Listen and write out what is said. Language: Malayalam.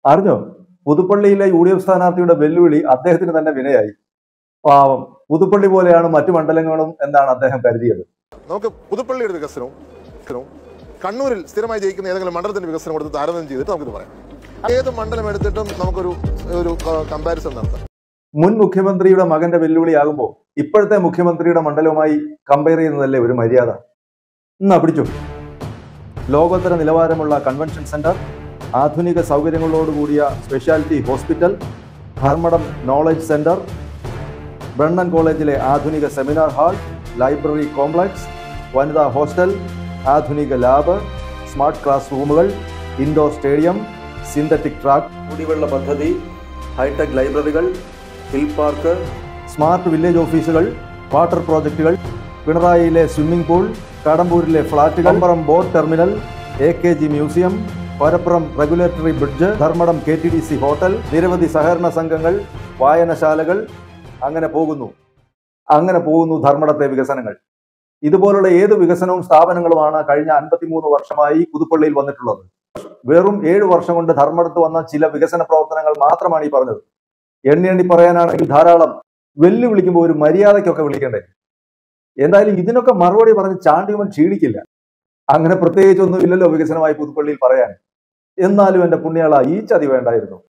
അറിഞ്ഞോ പുതുപ്പള്ളിയിലെ യു ഡി എഫ് സ്ഥാനാർത്ഥിയുടെ വെല്ലുവിളി അദ്ദേഹത്തിന് തന്നെ വിനയായി പാവം പുതുപ്പള്ളി പോലെയാണ് മറ്റു മണ്ഡലങ്ങളും എന്നാണ് അദ്ദേഹം കരുതിയത് നമുക്ക് പുതുപ്പള്ളിയുടെ വികസനവും വികസനവും കണ്ണൂരിൽ സ്ഥിരമായി ജയിക്കുന്ന ഏതെങ്കിലും മണ്ഡലത്തിന്റെ വികസനം കൊടുത്ത് താരതമ്യം ചെയ്തിട്ട് നമുക്കിത് പറയാം ഏത് മണ്ഡലം എടുത്തിട്ടും നമുക്കൊരു ഒരു കമ്പാരിസൺ നടത്താം മുൻ മുഖ്യമന്ത്രിയുടെ മകന്റെ വെല്ലുവിളിയാകുമ്പോൾ ഇപ്പോഴത്തെ മുഖ്യമന്ത്രിയുടെ മണ്ഡലവുമായി കമ്പയർ ചെയ്യുന്നതല്ലേ ഒരു മര്യാദ എന്നാ പിടിച്ചു ലോകോത്തര നിലവാരമുള്ള കൺവെൻഷൻ സെന്റർ ആധുനിക സൗകര്യങ്ങളോടുകൂടിയ speciality hospital Dharmadam knowledge centre Brennan കോളേജിലെ ആധുനിക സെമിനാർ ഹാൾ ലൈബ്രറി കോംപ്ലക്സ് വനിതാ ഹോസ്റ്റൽ ആധുനിക ലാബ് സ്മാർട്ട് ക്ലാസ് റൂമുകൾ ഇൻഡോർ സ്റ്റേഡിയം സിന്തറ്റിക് ട്രാക്ക് കുടിവെള്ള പദ്ധതി ഹൈടെക് ലൈബ്രറികൾ ഹിൽ പാർക്ക് സ്മാർട്ട് വില്ലേജ് ഓഫീസുകൾ വാട്ടർ പ്രോജക്റ്റുകൾ പിണറായിയിലെ സ്വിമ്മിംഗ് പൂൾ കടമ്പൂരിലെ ഫ്ളാറ്റുകൾ Kambaram boat terminal A K G museum Parappuram regulatory bridge Dharmadam K T D C hotel നിരവധി സഹകരണ സംഘങ്ങൾ വായനശാലകൾ അങ്ങനെ പോകുന്നു അങ്ങനെ പോകുന്നു ധർമ്മടത്തെ വികസനങ്ങൾ ഇതുപോലുള്ള ഏത് വികസനവും സ്ഥാപനങ്ങളുമാണ് കഴിഞ്ഞ അൻപത്തിമൂന്ന് വർഷമായി പുതുപ്പള്ളിയിൽ വന്നിട്ടുള്ളത് വെറും ഏഴ് വർഷം കൊണ്ട് ധർമ്മടത്ത് വന്ന ചില വികസന പ്രവർത്തനങ്ങൾ മാത്രമാണ് ഈ പറഞ്ഞത് എണ്ണി എണ്ണി പറയാനാണെങ്കിൽ ധാരാളം വെല്ലുവിളിക്കുമ്പോൾ ഒരു മര്യാദയ്ക്കൊക്കെ വിളിക്കണ്ടേ എന്തായാലും ഇതിനൊക്കെ മറുപടി പറഞ്ഞ് ചാണ്ടിയുമൻ ക്ഷീണിക്കില്ല അങ്ങനെ പ്രത്യേകിച്ചൊന്നും ഇല്ലല്ലോ വികസനമായി പുതുപ്പള്ളിയിൽ പറയാൻ എന്നാലും എന്റെ പുണ്യാള ഈ ചതി വേണ്ടായിരുന്നു